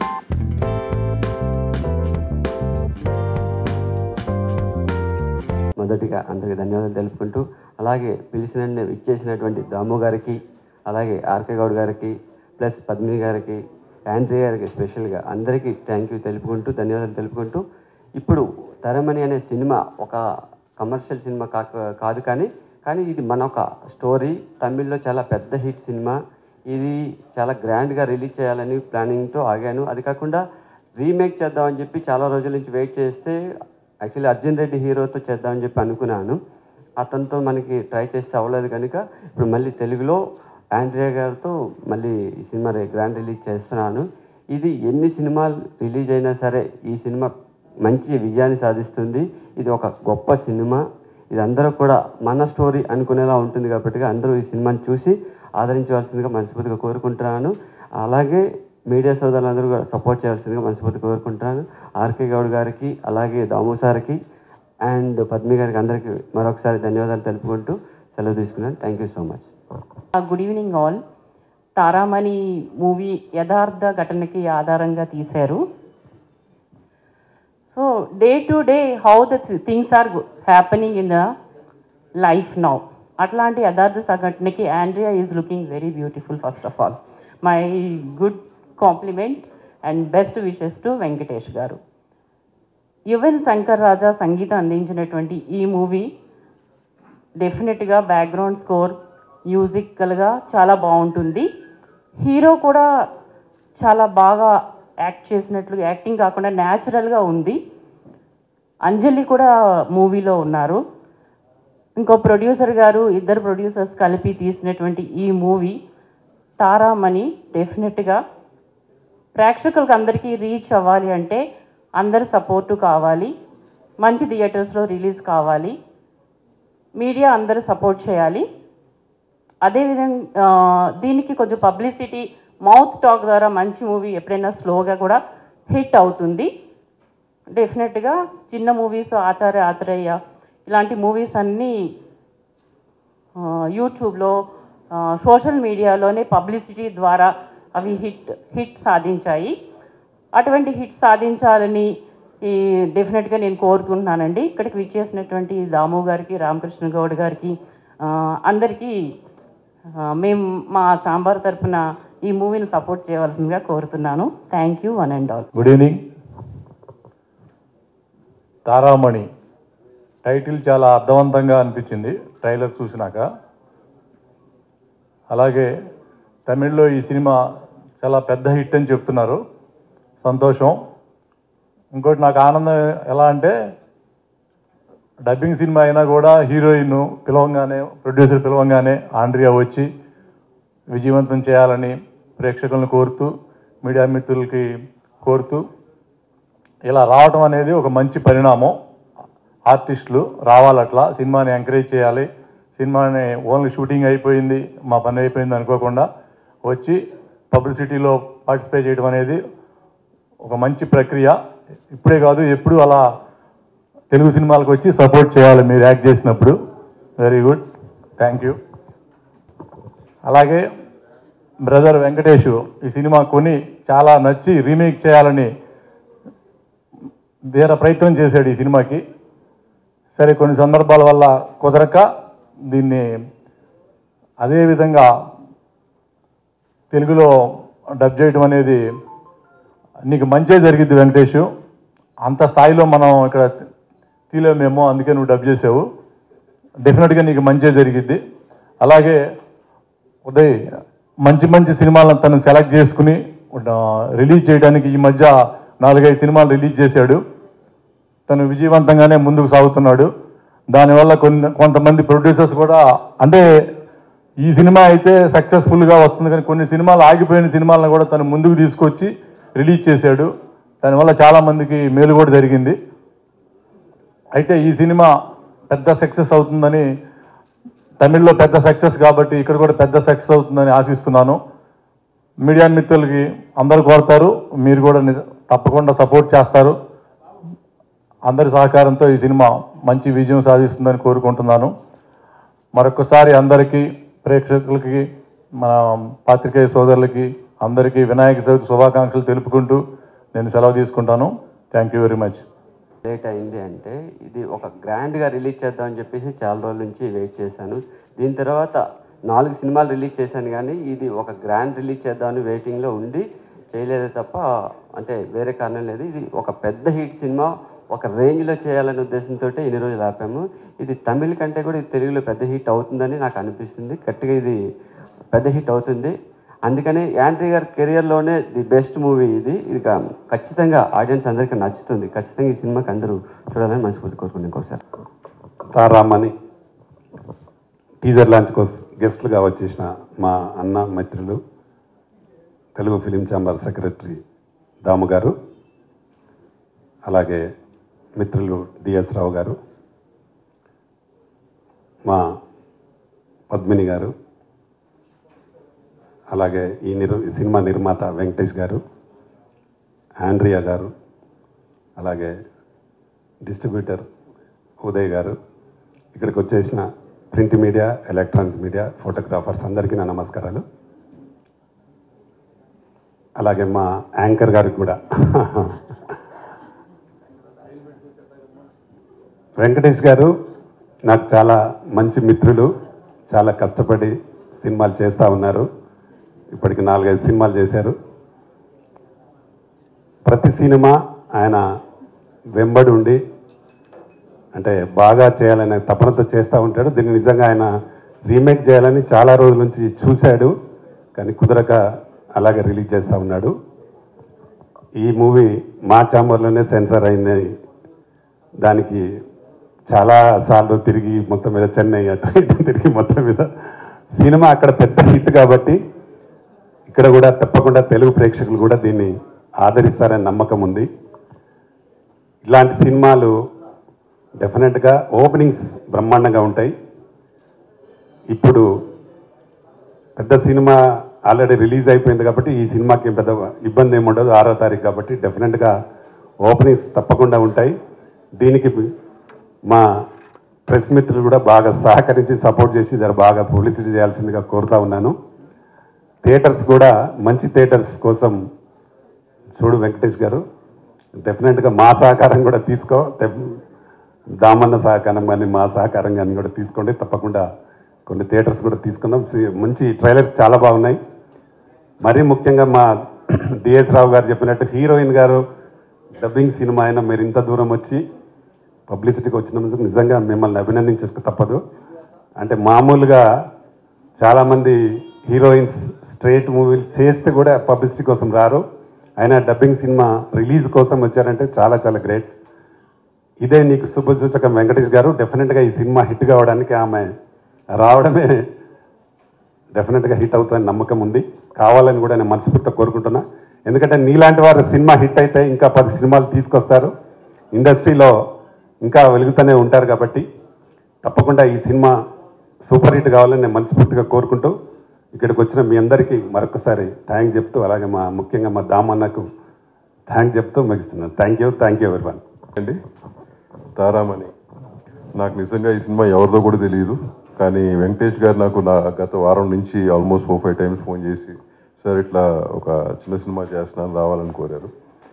మొదటిగా అందరికీ ధన్యవాదాలు తెలుపుకుంటూ అలాగే పిలిచిన ఇచ్చేసినటువంటి దాము గారికి అలాగే ఆర్కే గౌడ్ గారికి ప్లస్ పద్మిని గారికి యాండ్రీ గారికి స్పెషల్గా అందరికీ థ్యాంక్ యూ తెలుపుకుంటూ ధన్యవాదాలు తెలుపుకుంటూ ఇప్పుడు తరమణి అనే సినిమా ఒక కమర్షియల్ సినిమా కాక కాదు కానీ కానీ ఇది మన ఒక స్టోరీ తమిళ్లో చాలా పెద్ద హిట్ సినిమా ఇది చాలా గ్రాండ్గా రిలీజ్ చేయాలని ప్లానింగ్తో ఆగాను అది కాకుండా రీమేక్ చేద్దామని చెప్పి చాలా రోజుల నుంచి వెయిట్ చేస్తే యాక్చువల్లీ అర్జున్ రెడ్డి హీరోతో చేద్దామని చెప్పి అనుకున్నాను అతనితో మనకి ట్రై చేస్తే అవ్వలేదు కనుక ఇప్పుడు మళ్ళీ తెలుగులో ఆండ్రియా గారితో మళ్ళీ ఈ సినిమా రే- గ్రాండ్ రిలీజ్ చేస్తున్నాను ఇది ఎన్ని సినిమాలు రిలీజ్ అయినా సరే ఈ సినిమా మంచి విజయాన్ని సాధిస్తుంది ఇది ఒక గొప్ప సినిమా ఇది అందరూ కూడా మన స్టోరీ అనుకునేలా ఉంటుంది కాబట్టి అందరూ ఈ సినిమాని చూసి ఆదరించవలసిందిగా మనస్ఫూర్తిగా కోరుకుంటున్నాను అలాగే మీడియా సోదరులందరూ కూడా సపోర్ట్ చేయాల్సిందిగా మనస్ఫూర్తిగా కోరుకుంటున్నాను ఆర్కే గౌడ్ గారికి అలాగే దాము సార్కి అండ్ పద్మి గారికి అందరికీ మరొకసారి ధన్యవాదాలు తెలుపుకుంటూ సెలవు తీసుకున్నాను thank you so much good evening all Taramani movie యథార్థ ఘటనకి ఆధారంగా తీశారు so day to day how the things are happening in the life now అట్లాంటి యథార్థ సంఘటనకి Andrea is looking very beautiful first of all my good compliment and best wishes to Venkatesh garu Yuvan Shankar రాజా సంగీతం అందించినటువంటి ఈ మూవీ డెఫినెట్గా బ్యాక్గ్రౌండ్ స్కోర్ మ్యూజికల్గా చాలా బాగుంటుంది hero కూడా చాలా బాగా యాక్ట్ చేసినట్లు యాక్టింగ్ కాకుండా న్యాచురల్గా ఉంది అంజలి కూడా మూవీలో ఉన్నారు ఇంకో ప్రొడ్యూసర్ గారు ఇద్దరు ప్రొడ్యూసర్స్ కలిపి తీసినటువంటి ఈ మూవీ తారామణి డెఫినెట్గా ప్రేక్షకులకు అందరికీ రీచ్ అవ్వాలి అంటే అందరి సపోర్టు కావాలి మంచి థియేటర్స్లో రిలీజ్ కావాలి మీడియా అందరూ సపోర్ట్ చేయాలి అదేవిధంగా దీనికి కొంచెం పబ్లిసిటీ మౌత్ టాక్ ద్వారా మంచి మూవీ ఎప్పుడైనా స్లోగా కూడా హిట్ అవుతుంది డెఫినెట్గా చిన్న మూవీస్ ఆచార్య ఆత్రేయ ఇలాంటి మూవీస్ అన్నీ ఆ, యూట్యూబ్లో ఆ, సోషల్ మీడియాలోనే పబ్లిసిటీ ద్వారా అవి హిట్ హిట్ సాధించాయి అటువంటి హిట్ సాధించాలని ఈ డెఫినెట్గా నేను కోరుకుంటున్నానండి ఇక్కడికి విచ్చేసినటువంటి దాము గారికి రామకృష్ణ గౌడ్ గారికి ఆ, అందరికీ ఆ, మేము మా చాంబార్ తరపున ఈ మూవీని సపోర్ట్ చేయవలసిందిగా కోరుతున్నాను thank you one and all good evening Taramani title చాలా అర్థవంతంగా అనిపించింది ట్రైలర్ చూసినాక అలాగే తమిళ్లో ఈ సినిమా చాలా పెద్ద హిట్ అని చెప్తున్నారు సంతోషం ఇంకోటి నాకు ఆనందం ఎలా అంటే డబ్బింగ్ సినిమా అయినా కూడా హీరోయిన్ పిలవంగానే ప్రొడ్యూసర్ పిలవంగానే ఆండ్రియా వచ్చి విజయవంతం చేయాలని ప్రేక్షకులను కోరుతూ మీడియా మిత్రులకి కోరుతూ ఇలా రావటం అనేది ఒక మంచి పరిణామం ఆర్టిస్టులు రావాలట్లా సినిమాని ఎంకరేజ్ చేయాలి సినిమాని ఓన్లీ షూటింగ్ అయిపోయింది మా పని అయిపోయింది అనుకోకుండా వచ్చి పబ్లిసిటీలో పార్టిసిపేట్ చేయడం అనేది ఒక మంచి ప్రక్రియ ఇప్పుడే కాదు ఎప్పుడు అలా తెలుగు సినిమాలకు వచ్చి సపోర్ట్ చేయాలి మీరు యాక్ట్ చేసినప్పుడు వెరీ గుడ్ థ్యాంక్ యూ అలాగే బ్రదర్ వెంకటేష్ ఈ సినిమా కొని చాలా నచ్చి రీమేక్ చేయాలని వేరే ప్రయత్నం చేశాడు ఈ సినిమాకి సరే కొన్ని సందర్భాల వల్ల కుదరక దీన్ని అదే విధంగా తెలుగులో డబ్ చేయడం అనేది నీకు మంచే జరిగింది వెంకటేష్ అంత స్థాయిలో మనం ఇక్కడ తీలేమేమో అందుకే నువ్వు డబ్ చేసావు డెఫినెట్గా నీకు మంచే జరిగిద్ది అలాగే ఉదయ్ మంచి మంచి సినిమాలను తను సెలెక్ట్ చేసుకుని ఆ, రిలీజ్ చేయడానికి ఈ మధ్య నాలుగైదు సినిమాలు రిలీజ్ చేశాడు తను విజయవంతంగానే ముందుకు సాగుతున్నాడు దానివల్ల కొన్ని కొంతమంది ప్రొడ్యూసర్స్ కూడా అంటే ఈ సినిమా అయితే సక్సెస్ఫుల్గా వస్తుంది కానీ కొన్ని సినిమాలు ఆగిపోయిన సినిమాలను కూడా తను ముందుకు తీసుకొచ్చి రిలీజ్ చేశాడు దానివల్ల చాలామందికి మేలు కూడా జరిగింది అయితే ఈ సినిమా పెద్ద సక్సెస్ అవుతుందని తమిళ్లో పెద్ద సక్సెస్ కాబట్టి ఇక్కడ కూడా పెద్ద సక్సెస్ అవుతుందని ఆశిస్తున్నాను మీడియా మిత్రులకి అందరూ కోరుతారు మీరు కూడా నిజ- తప్పకుండా సపోర్ట్ చేస్తారు అందరి సహకారంతో ఈ సినిమా మంచి విజయం సాధిస్తుందని కోరుకుంటున్నాను మరొకసారి అందరికీ ప్రేక్షకులకి మన పాత్రికేయ సోదరులకి అందరికీ వినాయక చవితి శుభాకాంక్షలు తెలుపుకుంటూ నేను సెలవు తీసుకుంటాను thank you very much late అయింది అంటే ఇది ఒక గ్రాండ్గా రిలీజ్ చేద్దామని చెప్పేసి చాలా రోజుల నుంచి వెయిట్ చేశాను దీని తర్వాత నాలుగు సినిమాలు రిలీజ్ చేశాను కానీ ఇది ఒక గ్రాండ్ రిలీజ్ చేద్దామని వెయిటింగ్లో ఉండి చేయలేదే తప్ప అంటే వేరే కారణం లేదు ఇది ఒక పెద్ద హిట్ సినిమా ఒక రేంజ్లో చేయాలనే ఉద్దేశంతో ఇన్ని రోజులు ఆపాము ఇది తమిళ కంటే కూడా ఇది తెలుగులో పెద్ద హిట్ అవుతుందని నాకు అనిపిస్తుంది గట్టిగా ఇది పెద్ద హిట్ అవుతుంది అందుకని యాంట్రీ గారి కెరియర్లోనే ది బెస్ట్ మూవీ ఇది ఇది కా- ఖచ్చితంగా ఆడియన్స్ అందరికీ నచ్చుతుంది ఖచ్చితంగా ఈ సినిమాకి అందరూ చూడాలని మనస్ఫూర్తి కోరుకుంటున్నాను ఇంకోసారి తారామణి టీజర్ లాంచ్ కోసం గెస్ట్లుగా వచ్చేసిన మా అన్న మిత్రులు Telugu film chamber secretary Damu garu అలాగే మిత్రులు డిఎస్ రావు గారు మా పద్మిని గారు అలాగే ఈ నిర్ ఈ సినిమా నిర్మాత వెంకటేష్ గారు ఆండ్రియా గారు అలాగే డిస్ట్రిబ్యూటర్ ఉదయ్ గారు ఇక్కడికి వచ్చేసిన print media electronic media photographers అందరికీ నా నమస్కారాలు అలాగే మా యాంకర్ గారికి కూడా వెంకటేష్ గారు నాకు చాలా మంచి మిత్రులు చాలా కష్టపడి సినిమాలు చేస్తూ ఉన్నారు ఇప్పటికి నాలుగైదు సినిమాలు చేశారు ప్రతి సినిమా ఆయన వెంబడి ఉండి అంటే బాగా చేయాలనే తపనతో చేస్తూ ఉంటాడు దీన్ని నిజంగా ఆయన రీమేక్ చేయాలని చాలా రోజుల నుంచి చూశాడు కానీ కుదరక అలాగే రిలీజ్ చేస్తూ ఉన్నాడు ఈ మూవీ మా ఛాంబర్లోనే సెన్సార్ అయింది దానికి చాలా సార్లు తిరిగి మొత్తం మీద చెన్నై అటు ఇటు తిరిగి మొత్తం మీద సినిమా అక్కడ పెద్ద హిట్ కాబట్టి ఇక్కడ కూడా తప్పకుండా తెలుగు ప్రేక్షకులు కూడా దీన్ని ఆదరిస్తారని నమ్మకం ఉంది ఇలాంటి సినిమాలు డెఫినెట్గా ఓపెనింగ్స్ బ్రహ్మాండంగా ఉంటాయి ఇప్పుడు పెద్ద సినిమా ఆల్రెడీ రిలీజ్ అయిపోయింది కాబట్టి ఈ సినిమాకి ఏం పెద్ద ఇబ్బంది ఏమి ఉండదు ఆరో తారీఖు కాబట్టి డెఫినెట్గా ఓపెనింగ్స్ తప్పకుండా ఉంటాయి దీనికి మా ప్రెస్ మిత్రులు కూడా బాగా సహకరించి సపోర్ట్ చేసి జర బాగా పబ్లిసిటీ చేయాల్సిందిగా కోరుతా ఉన్నాను థియేటర్స్ కూడా మంచి థియేటర్స్ కోసం చూడు వెంకటేష్ గారు డెఫినెట్గా మా సహకారం కూడా తీసుకో తెప్- దామన్న సహకారం కానీ మా సహకారం కానీ కూడా తీసుకోండి తప్పకుండా కొన్ని థియేటర్స్ కూడా తీసుకుందాం సి- మంచి ట్రైలర్స్ చాలా బాగున్నాయి మరీ ముఖ్యంగా మా డిఎస్ రావు గారు చెప్పినట్టు హీరోయిన్ గారు డబ్బింగ్ సినిమా అయినా మీరు ఇంత దూరం వచ్చి పబ్లిసిటీకి వచ్చినందుకు నిజంగా మిమ్మల్ని అభినందించక తప్పదు అంటే మామూలుగా చాలామంది హీరోయిన్స్ స్ట్రేట్ మూవీలు చేస్తే కూడా పబ్లిసిటీ కోసం రారు అయినా డబ్బింగ్ సినిమా రిలీజ్ కోసం వచ్చారంటే చాలా చాలా గ్రేట్ ఇదే నీకు శుభసూచకం వెంకటేష్ గారు డెఫినెట్గా ఈ సినిమా హిట్ కావడానికి ఆమె రావడమే డెఫినెట్గా హిట్ అవుతుందని నమ్మకం ఉంది కావాలని కూడా నేను మనస్ఫూర్తిగా కోరుకుంటున్నా ఎందుకంటే నీలాంటి వారు సినిమా హిట్ అయితే ఇంకా పది సినిమాలు తీసుకొస్తారు ఇండస్ట్రీలో ఇంకా వెలుగుతూనే ఉంటారు కాబట్టి తప్పకుండా ఈ సినిమా సూపర్ హిట్ కావాలని నేను మనస్ఫూర్తిగా కోరుకుంటూ ఇక్కడికి వచ్చిన మీ అందరికీ మరొకసారి థ్యాంక్ చెప్తూ అలాగే మా ముఖ్యంగా మా దామన్నకు థ్యాంక్ చెప్తూ ముగిస్తున్నాను thank you thank you everyone అండి తారామణి నాకు నిజంగా ఈ సినిమా ఎవరిదో కూడా తెలియదు కానీ వెంకటేష్ గారు నాకు నా గత వారం నుంచి almost four five times phone చేసి సార్ ఇట్లా ఒక చిన్న సినిమా చేస్తున్నాను రావాలని కోరారు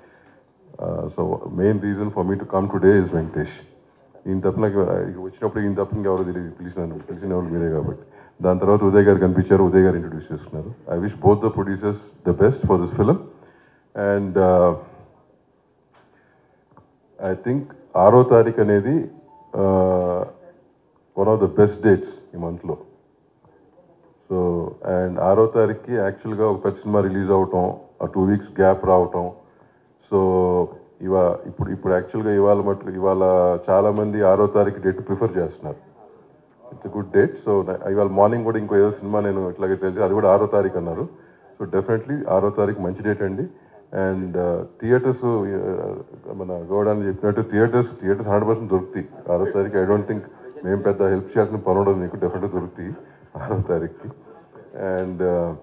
so main reason for me to come today is Venkatesh ఈయన తప్ప నాకు ఇక వచ్చినప్పుడు ఈయన తప్ప ఇంకెవరో తెలియదు పిలిచినాను పిలిచిన వాళ్ళు మీరే కాబట్టి దాని తర్వాత ఉదయ్ గారు కనిపించారు ఉదయ్ గారు ఇంట్రొడ్యూస్ చేసుకున్నారు I wish both the producers the best for this film and I think ఆరో తారీఖు అనేది one of the best dates ఈ మంత్లో సో అండ్ ఆరో తారీఖుకి యాక్చువల్గా ఒక పెద్ద సినిమా రిలీజ్ అవటం ఆ టూ వీక్స్ గ్యాప్ రావటం సో ఇవా ఇప్పుడు ఇప్పుడు యాక్చువల్గా ఇవాళ మటుకు ఇవాళ చాలామంది ఆరో తారీఖు డేట్ ప్రిఫర్ చేస్తున్నారు ఇట్స్ గుడ్ డేట్ సో ఇవాళ మార్నింగ్ కూడా ఇంకో ఏదో సినిమా నేను ఇట్లాగే తెలిసి అది కూడా ఆరో తారీఖు అన్నారు సో డెఫినెట్లీ ఆరో తారీఖు మంచి డేట్ అండి అండ్ థియేటర్స్ మన గౌడాన్ని చెప్పినట్టు థియేటర్స్ థియేటర్స్ హండ్రెడ్ పర్సెంట్ దొరుకుతాయి ఆరో తారీఖు ఐ డోంట్ థింక్ మేము పెద్ద హెల్ప్ చేయాల్సిన పని ఉండదు మీకు డెఫినెట్గా దొరుకుతాయి ఆరో తారీఖుకి అండ్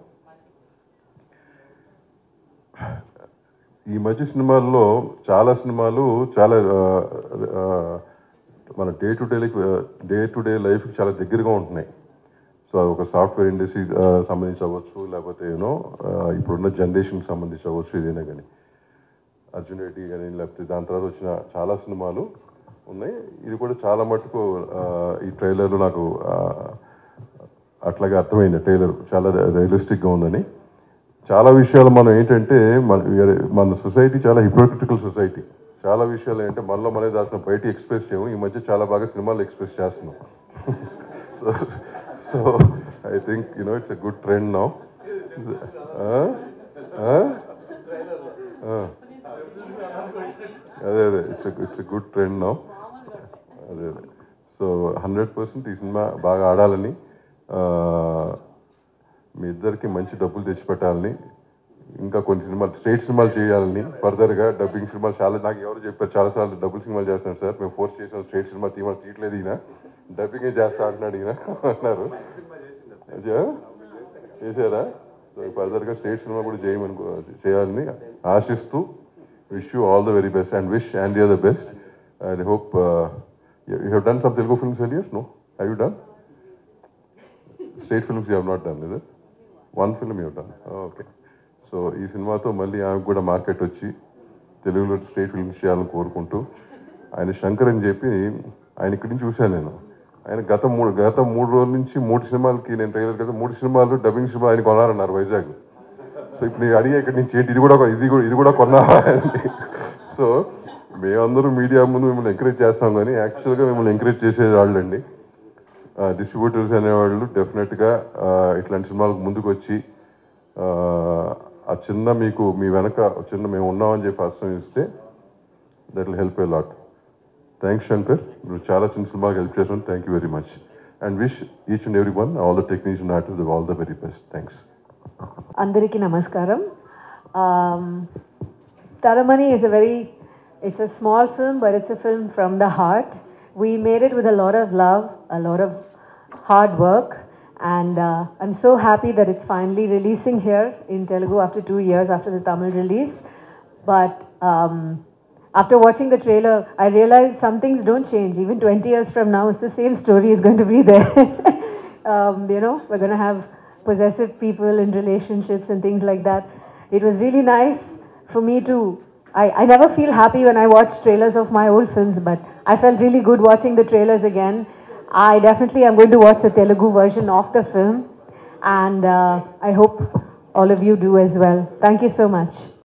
ఈ మధ్య సినిమాల్లో చాలా సినిమాలు చాలా ఆ, ఆ, మన day to day life day to day లైఫ్కి చాలా దగ్గరగా ఉంటున్నాయి సో అది ఒక సాఫ్ట్వేర్ ఇండస్ట్రీ సంబంధించి అవ్వచ్చు లేకపోతే యూనో ఇప్పుడున్న జనరేషన్కి సంబంధించి అవ్వచ్చు ఏదైనా కానీ అర్జున్ రెడ్డి కానీ లేకపోతే దాని తర్వాత వచ్చిన చాలా సినిమాలు ఉన్నాయి ఇది కూడా చాలా మటుకు ఆ, ఈ ట్రైలర్లో నాకు ఆ, అట్లాగే అర్థమైంది ట్రైలర్ చాలా రియలిస్టిక్గా ఉందని చాలా విషయాలు మనం ఏంటంటే మన మన సొసైటీ చాలా హిపోక్రిటికల్ సొసైటీ చాలా విషయాలు ఏంటంటే మనలో మనమే దాచిన బయట ఎక్స్ప్రెస్ చేయము ఈ మధ్య చాలా బాగా సినిమాలు ఎక్స్ప్రెస్ చేస్తున్నాం so so I think you know it's a good trend now అదే అదే it's it's a good trend now అదే అదే సో హండ్రెడ్ పర్సెంట్ ఈ సినిమా బాగా ఆడాలని ఆ, మీ ఇద్దరికి మంచి డబ్బులు తెచ్చిపెట్టాలని ఇంకా కొన్ని సినిమాలు స్టేట్ సినిమాలు చేయాలని ఫర్దర్గా డబ్బింగ్ సినిమాలు చాలా నాకు ఎవరు చెప్పారు చాలాసార్లు డబ్బులు సినిమాలు చేస్తున్నాడు సార్ మేము ఫోర్స్ చేసాం స్టేట్ సినిమా తీయమని తీయట్లేదు ఈయన డబ్బింగే చేస్తా అంటున్నాడు ఈయన అన్నారు అచ్చా? చేశారా సో ఫర్దర్గా స్టేట్ సినిమా కూడా చేయమని చేయాలని ఆశిస్తూ wish you all the very best and wish and your the best and hope you have done some Telugu films earlier no have you done state films you have not done ఇది one film you done okay so ఈ సినిమాతో మళ్ళీ ఆమెకు కూడా market వచ్చి తెలుగులో state films చేయాలని కోరుకుంటూ ఆయన శంకర్ అని చెప్పి ఆయన ఇక్కడి నుంచి చూశాను నేను ఆయన గత మూడు గత మూడు రోజుల నుంచి మూడు సినిమాలకి నేను ట్రైలర్ కదా మూడు సినిమాలు డబ్బింగ్ సినిమా ఆయన కొనారన్నారు వైజాగ్ సో ఇప్పుడు నేను అడిగా ఇక్కడి నుంచి ఏంటి ఇది కూడా కొ- ఇది కూడా ఇది కూడా కొన్నావా అని సో మేమందరూ మీడియా ముందు మిమ్మల్ని ఎంకరేజ్ చేస్తాం కానీ యాక్చువల్గా మిమ్మల్ని ఎంకరేజ్ చేసే వాళ్ళండి డిస్ట్రిబ్యూటర్స్ అనేవాళ్ళు డెఫినెట్గా ఇట్లాంటి సినిమాలకు ముందుకు వచ్చి ఆ, ఆ చిన్న మీకు మీ వెనక చిన్న మేము ఉన్నామని చెప్పి అర్థం ఇస్తే that will help a lot thanks Shankar మీరు చాలా చిన్న సినిమాకి హెల్ప్ చేసాను thank you very much and wish each and every one all the technician artist all the very best thanks అందరికీ నమస్కారం Taramani is a very, it's a small film, but it's a film from the heart. We made it with a lot of love, a lot of hard work, and uh, I'm so happy that it's finally releasing here in Telugu after two years after the Tamil release. But um, after watching the trailer, I realized some things don't change. Even 20 years from now, it's the same story is going to be there. um, you know, we're going to have possessive people in relationships and things like that. It was really nice for me to. I, I never feel happy when I watch trailers of my old films, but I felt really good watching the trailers again. I definitely am going to watch the Telugu version of the film, and uh, I hope all of you do as well. Thank you so much.